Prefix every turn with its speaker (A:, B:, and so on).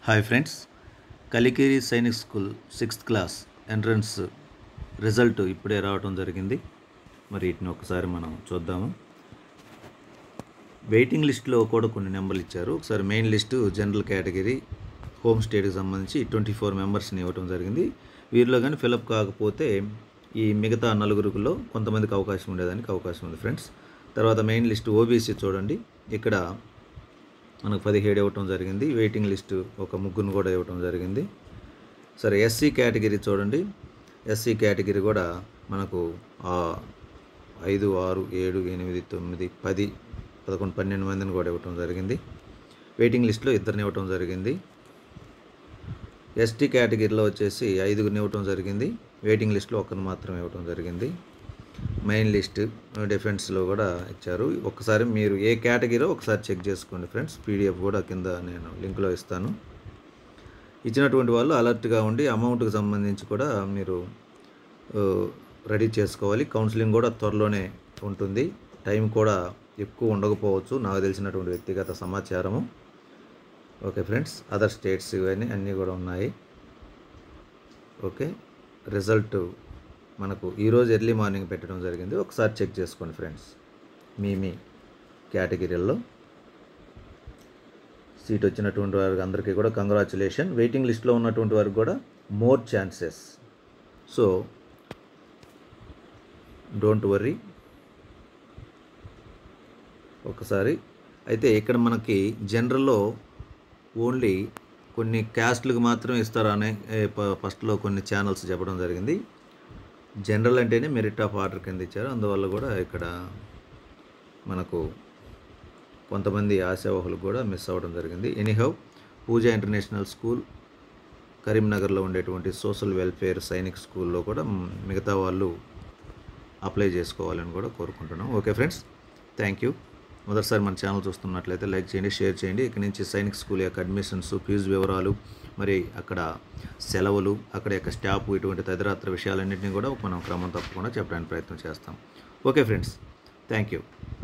A: hi friends Kalikiri Sainik school sixth class entrance result ఇప్పుడే రావడం జరిగింది మరి వీటిని ఒకసారి మనం చూద్దాము వెయిటింగ్ లిస్ట్లో కూడా కొన్ని నెంబర్లు ఇచ్చారు ఒకసారి main list general category home స్టేట్కి సంబంధించి ట్వంటీ ఫోర్ మెంబర్స్ని ఇవ్వడం జరిగింది వీరిలో కానీ ఫిలప్ కాకపోతే ఈ మిగతా నలుగురులో కొంతమందికి అవకాశం ఉండేదానికి అవకాశం ఉంది ఫ్రెండ్స్ తర్వాత మెయిన్ లిస్ట్ ఓబీసీ చూడండి ఇక్కడ మనకు పదిహేడు ఇవ్వటం జరిగింది వెయిటింగ్ లిస్ట్ ఒక ముగ్గురు కూడా ఇవ్వటం జరిగింది సరే ఎస్సీ కేటగిరీ చూడండి ఎస్సీ కేటగిరీ కూడా మనకు ఆ ఐదు ఆరు ఏడు ఎనిమిది తొమ్మిది పది పదకొండు పన్నెండు మందిని కూడా ఇవ్వటం జరిగింది వెయిటింగ్ లిస్ట్లో ఇద్దరిని ఇవ్వటం జరిగింది ఎస్టీ కేటగిరీలో వచ్చేసి ఐదుగురిని ఇవ్వటం జరిగింది వెయిటింగ్ లిస్ట్లో ఒకరిని మాత్రమే ఇవ్వటం జరిగింది మెయిన్ లిస్ట్ డిఫెన్స్లో కూడా ఇచ్చారు ఒకసారి మీరు ఏ కేటగిరీలో ఒకసారి చెక్ చేసుకోండి ఫ్రెండ్స్ పీడిఎఫ్ కూడా కింద నేను లింక్లో ఇస్తాను ఇచ్చినటువంటి వాళ్ళు అలర్ట్గా ఉండి అమౌంట్కి సంబంధించి కూడా మీరు ఆ, రెడీ చేసుకోవాలి కౌన్సిలింగ్ కూడా త్వరలోనే ఉంటుంది టైం కూడా ఎక్కువ ఉండకపోవచ్చు నాకు తెలిసినటువంటి వ్యక్తిగత సమాచారము ఓకే ఫ్రెండ్స్ అదర్ స్టేట్స్ ఇవన్నీ అన్నీ కూడా ఉన్నాయి ఓకే రిజల్ట్ మనకు ఈరోజు ఎర్లీ మార్నింగ్ పెట్టడం జరిగింది ఒకసారి చెక్ చేసుకోండి ఫ్రెండ్స్ మీ మీ కేటగిరీల్లో సీట్ వచ్చినటువంటి వారికి అందరికీ కూడా కంగ్రాచులేషన్ వెయిటింగ్ లిస్ట్లో ఉన్నటువంటి వారికి కూడా more chances so don't worry ఒకసారి అయితే ఇక్కడ మనకి జనరల్లో ఓన్లీ కొన్ని క్యాస్ట్లకు మాత్రమే ఇస్తారనే ఏ, ప- ఫస్ట్లో కొన్ని ఛానల్స్ చెప్పడం జరిగింది జనరల్ అంటేనే మెరిట్ ఆఫ్ ఆర్డర్ కింద ఇచ్చారు అందువల్ల కూడా ఇక్కడ మనకు కొంతమంది ఆశావహులకు కూడా మిస్ అవ్వడం జరిగింది ఎనీహౌ పూజ ఇంటర్నేషనల్ స్కూల్ కరీంనగర్లో ఉండేటువంటి సోషల్ వెల్ఫేర్ సైనిక్ స్కూల్లో కూడా మ్, మిగతా వాళ్ళు అప్లై చేసుకోవాలని కూడా కోరుకుంటున్నాం ఓకే ఫ్రెండ్స్ థ్యాంక్ యూ మొదటిసారి మన ఛానల్ చూస్తున్నట్లయితే లైక్ చేయండి షేర్ చేయండి ఇక్కడి నుంచి సైనిక్ స్కూల్ యొక్క అడ్మిషన్స్ ఫీజు వివరాలు మరి అక్కడ సెలవులు అక్కడ యొక్క స్టాఫ్ ఇటువంటి తదితర విషయాలన్నింటినీ కూడా మనం క్రమం తప్పకుండా చెప్పడానికి ప్రయత్నం చేస్తాం ఓకే ఫ్రెండ్స్ థ్యాంక్ యూ